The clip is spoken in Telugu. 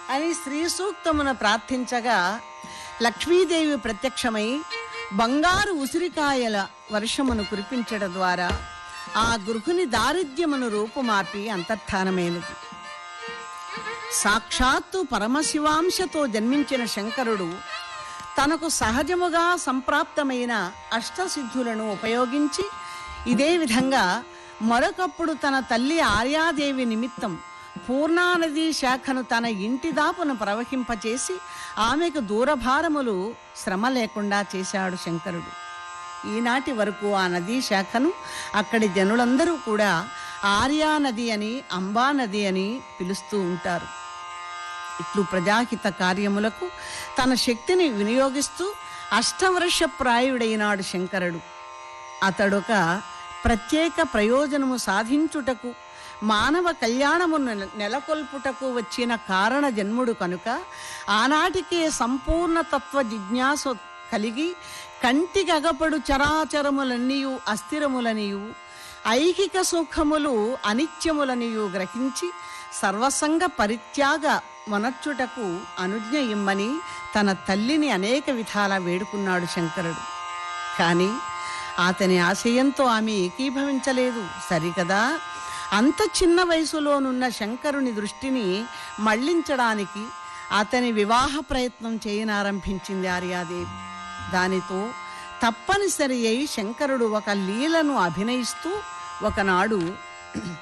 అని శ్రీ సూక్తమున ప్రార్థించగా లక్ష్మీదేవి ప్రత్యక్షమై బంగారు ఉసిరికాయల వర్షమును కురిపించడం ద్వారా ఆ గృహుని దారిద్ర్యమును రూపుమాపి అంతర్ధానమైనది సాక్షాత్తు పరమశివాంశతో జన్మించిన శంకరుడు తనకు సహజముగా సంప్రాప్తమైన అష్టసిద్ధులను ఉపయోగించి ఇదే విధంగా మరొకప్పుడు తన తల్లి ఆర్యాదేవి నిమిత్తం పూర్ణానది శాఖను తన ఇంటి దాపును ప్రవహింపచేసి ఆమెకు దూరభారములు శ్రమ లేకుండా చేశాడు శంకరుడు ఈనాటి వరకు ఆ నదీ శాఖను అక్కడి జనులందరూ కూడా ఆర్యా నది అని అంబా నది అని పిలుస్తూ ఉంటారు ఇట్లు ప్రజాహిత కార్యములకు తన శక్తిని వినియోగిస్తూ అష్టవర్ష ప్రాయుడైనాడు శంకరుడు అతడొక ప్రత్యేక ప్రయోజనము సాధించుటకు మానవ కళ్యాణము నెల- నెలకొల్పుటకు వచ్చిన కారణ జన్ముడు కనుక ఆనాటికే సంపూర్ణ తత్వ జిజ్ఞాస కలిగి కంటికగపడు చరాచరములన్నీయు అస్థిరములనియు ఐహిక సుఖములు అనిత్యములనియు గ్రహించి సర్వసంగ పరిత్యాగ మొనర్చుటకు అనుజ్ఞ ఇమ్మని తన తల్లిని అనేక విధాల వేడుకున్నాడు శంకరుడు కానీ అతని ఆశయంతో ఆమె ఏకీభవించలేదు సరికదా అంత చిన్న వయసులోనున్న శంకరుని దృష్టిని మళ్లించడానికి అతని వివాహ ప్రయత్నం చేయనారంభించింది ఆర్యాదేవి దానితో తప్పనిసరి అయి శంకరుడు ఒక లీలను అభినయిస్తూ ఒకనాడు